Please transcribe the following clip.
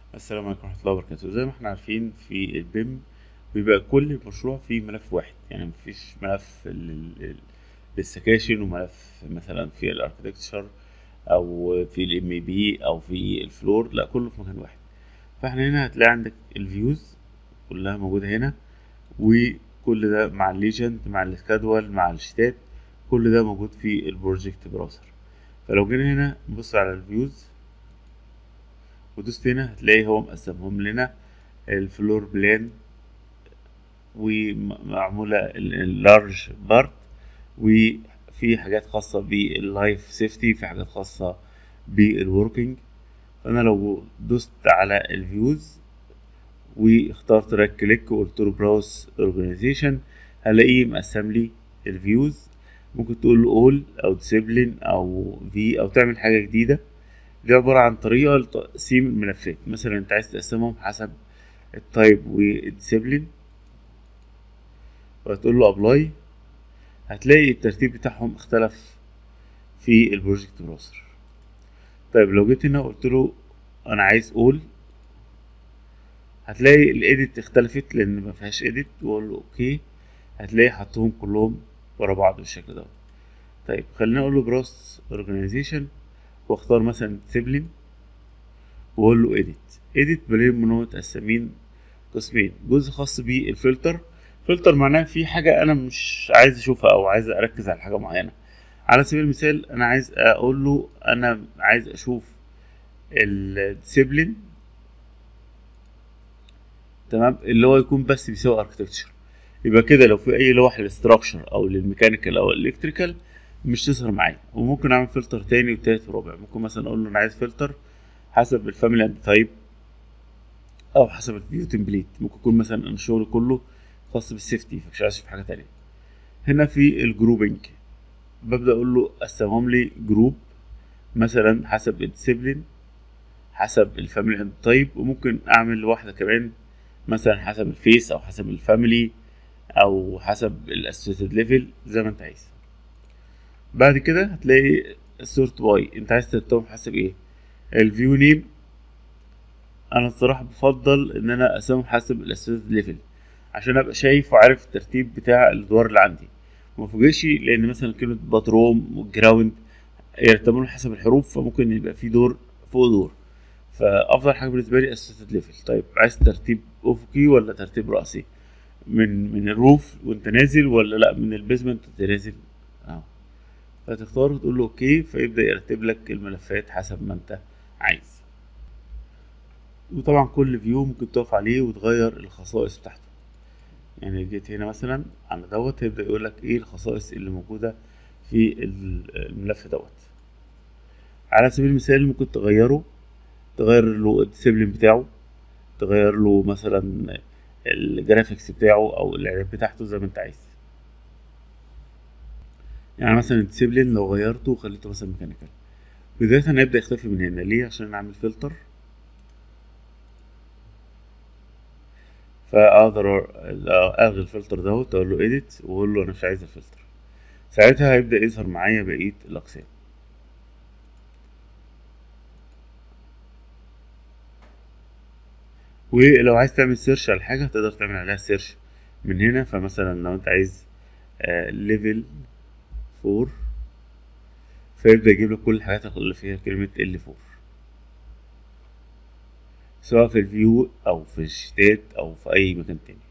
السلام عليكم ورحمة الله وبركاته زي ما احنا عارفين في البيم بيبقى كل مشروع فيه ملف واحد يعني مفيش ملف لل- لل- للسكاشن وملف مثلا في الاركتكتشر او في الام بي او في الفلور لا كله في مكان واحد فاحنا هنا هتلاقي عندك الفيوز كلها موجودة هنا وكل ده مع الليجند مع السكادول مع الشتات كل ده موجود في البروجكت براوزر فلو جينا هنا نبص على الفيوز ودوست هنا هتلاقي هو مقسمهم لنا الفلور بلان ومعمولة اللارج بارت وفي حاجات خاصة باللايف سيفتي في حاجات خاصة بالوركينج فأنا لو دوست على الفيوز واخترت رايت كليك وقلت له براوس اورجانيزيشن هلاقيه مقسم لي الفيوز ممكن تقول له اول او ديسيبلين او في او تعمل حاجة جديدة دي عبارة عن طريقة لتقسيم الملفات مثلا انت عايز تقسمهم حسب التايب والديسيبلين وهتقول له ابلاي هتلاقي الترتيب بتاعهم اختلف في البروجكت براوزر طيب لو جيت هنا وقلت له انا عايز اول هتلاقي الايديت اختلفت لان ما فيهاش ايديت واقول له اوكي هتلاقي حطهم كلهم ورا بعض بالشكل ده طيب خلينا اقول له براوس اورجانيزيشن واختار مثلا ديسيبلين واقول له ايديت ايديت بلاقيهم ان هم متقسمين قسمين جزء خاص بالفلتر فلتر معناه في حاجة أنا مش عايز أشوفها أو عايز أركز على حاجة معينة على سبيل المثال أنا عايز أقول له أنا عايز أشوف الديسيبلين تمام اللي هو يكون بس بيساوي اركتكتشر يبقى كده لو في أي لوح للستراكشر أو للميكانيكال أو الإلكتريكال مش تظهر معايا وممكن أعمل فلتر تاني وتالت ورابع ممكن مثلا أقول له أنا عايز فلتر حسب الفاميلي أند تايب أو حسب الفيو تمبليت ممكن يكون مثلا أنا شغلي كله خاص بالسيفتي فمش عايز اشوف حاجه تانية هنا في الجروبنج ببدا اقول له قسمهم لي جروب مثلا حسب الديسيبلين حسب الفاميلي اند تايب وممكن اعمل واحده كمان مثلا حسب الفيس او حسب الفاميلي او حسب الاسوسيتد ليفل زي ما انت عايز بعد كده هتلاقي السورت باي انت عايز ترتبهم حسب ايه الفيو نيم انا الصراحه بفضل ان انا اقسمهم حسب الاسوسيتد ليفل عشان ابقى شايف وعارف الترتيب بتاع الادوار اللي عندي ما فوجئش لان مثلا كلمه باتروم والجراوند يرتبون حسب الحروف فممكن يبقى في دور فوق دور فافضل حاجه بالنسبه لي اسوسيتد ليفل طيب عايز ترتيب افقي ولا ترتيب راسي من من الروف وانت نازل ولا لا من البيزمنت وانت نازل اه فتختار وتقول له اوكي فيبدا يرتب لك الملفات حسب ما انت عايز وطبعا كل فيو ممكن تقف عليه وتغير الخصائص بتاعته يعني جيت هنا مثلا على دوت هيبدأ يقول لك ايه الخصائص اللي موجودة في الملف دوت على سبيل المثال ممكن تغيره تغير له الديسيبلين بتاعه تغير له مثلا الجرافيكس بتاعه او الاعداد بتاعته زي ما انت عايز يعني مثلا الديسيبلين لو غيرته وخليته مثلا ميكانيكال بداية هيبدأ يختفي من هنا ليه عشان اعمل فلتر فاقدر الغي الفلتر دوت اقول له edit واقول له انا مش عايز الفلتر ساعتها هيبدا يظهر معايا بقيه الاقسام ولو عايز تعمل سيرش على حاجه تقدر تعمل عليها سيرش من هنا فمثلا لو انت عايز ليفل فور فيبدا يجيب لك كل الحاجات اللي فيها كلمه ال فور سواء في الفيو او في الشتات او في اي مكان تاني